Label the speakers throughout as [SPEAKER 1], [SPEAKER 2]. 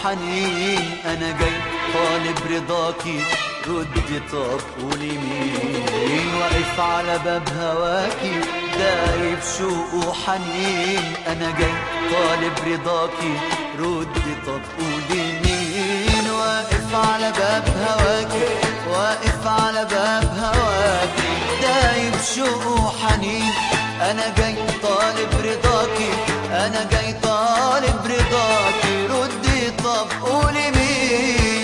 [SPEAKER 1] وحنين انا جاي طالب رضاكي ردي طب قولي مين واقف على باب هواكي دايب شوق وحنين انا جاي طالب رضاكي ردي طب قولي مين واقف على باب هواكي واقف على باب هواكي دايب شوق وحنين انا جاي طالب رضاكي انا جاي طالب رضاكي ردي طب قولي مين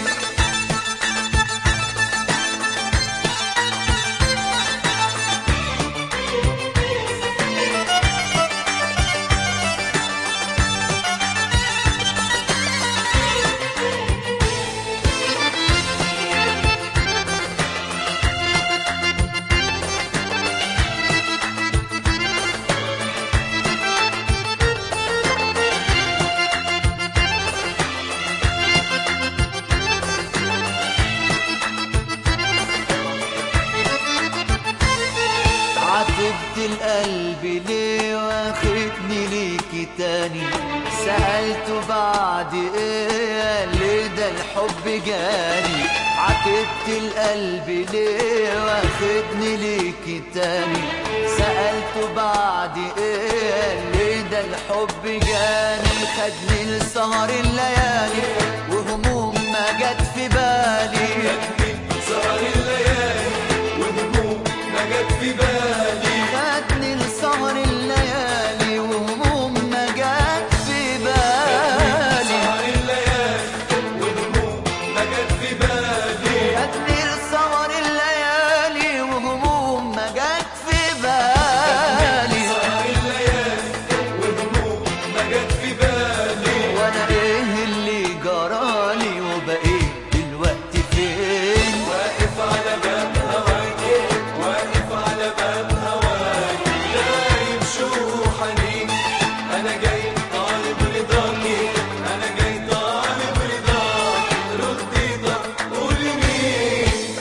[SPEAKER 1] عاتبت القلب ليه واخدني ليكي تاني سألته بعد ايه ليه ده الحب جاني عاتبت القلب ليه واخدني ليكي تاني سألته بعد ايه ليه ده الحب جاني خدني لسهر الليالي وهموم ما جت في بالي
[SPEAKER 2] سهر الليالي وهموم ما جت في بالي
[SPEAKER 1] خدني لسهر الليالي وهموم ما جت في بالي
[SPEAKER 2] سهر الليالي وهموم ما جت في بالي
[SPEAKER 1] خدني لسهر الليالي وهموم ما جت في بالي
[SPEAKER 2] سهر الليالي وهموم ما جت في بالي
[SPEAKER 1] وانا ايه اللي جرالي وبقيت دلوقتي فين
[SPEAKER 2] واقف على باب هواك واقف على باب هواك دايم شوق حنين انا جاي طالب رضاكي انا جاي طالب رضاك ردي طب قولي مين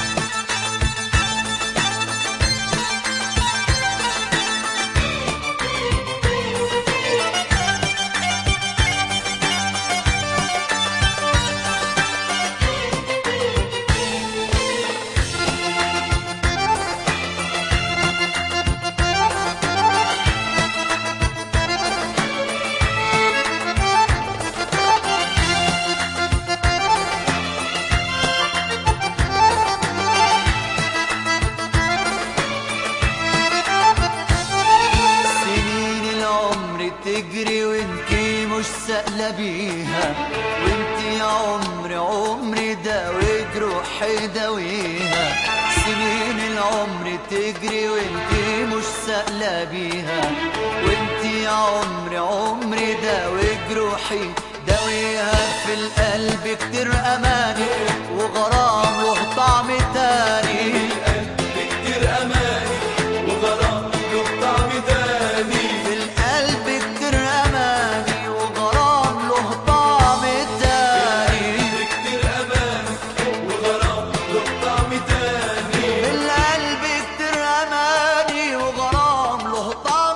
[SPEAKER 1] سنين العمر تجري وانتي مش سائلة بيها وانتي يا عمر عمري داوي جروحي داويها سنين العمر تجري وانتي مش سائلة بيها وانتي يا عمر عمري داوي جروحي داويها في القلب كتير اماني وغرام له طعم تاني
[SPEAKER 2] كتير اماني وغرام له طعم تاني
[SPEAKER 1] في القلب كتير اماني وغرام له طعم تاني
[SPEAKER 2] كتير اماني وغرام له طعم تاني
[SPEAKER 1] في القلب كتير اماني وغرام له طعم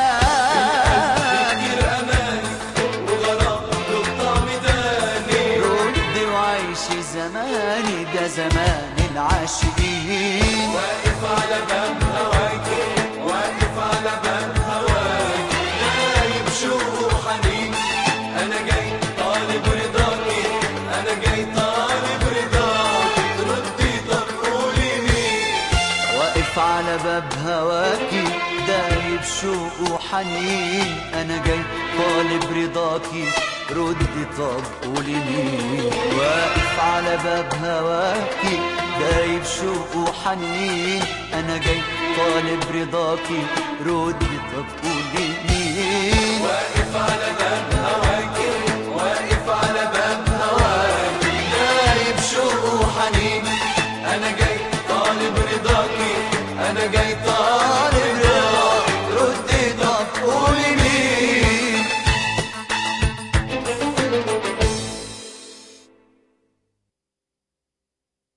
[SPEAKER 1] تاني
[SPEAKER 2] كتير اماني وغرام له طعم تاني
[SPEAKER 1] ردي وعيشي زماني ده زمان العاشقين
[SPEAKER 2] واقف على باب هواك واقف على باب هواك دايم شوق وحنين انا جاي طالب رضاكي انا جاي طالب رضاك ردي طب قولي مين
[SPEAKER 1] واقف على باب هواكي دايب شوق وحنين انا جاي طالب رضاكي ردي طب قولي مين واقف على باب هواكي دايب شوق وحنين انا جاي طالب رضاكي ردي طب قولي مين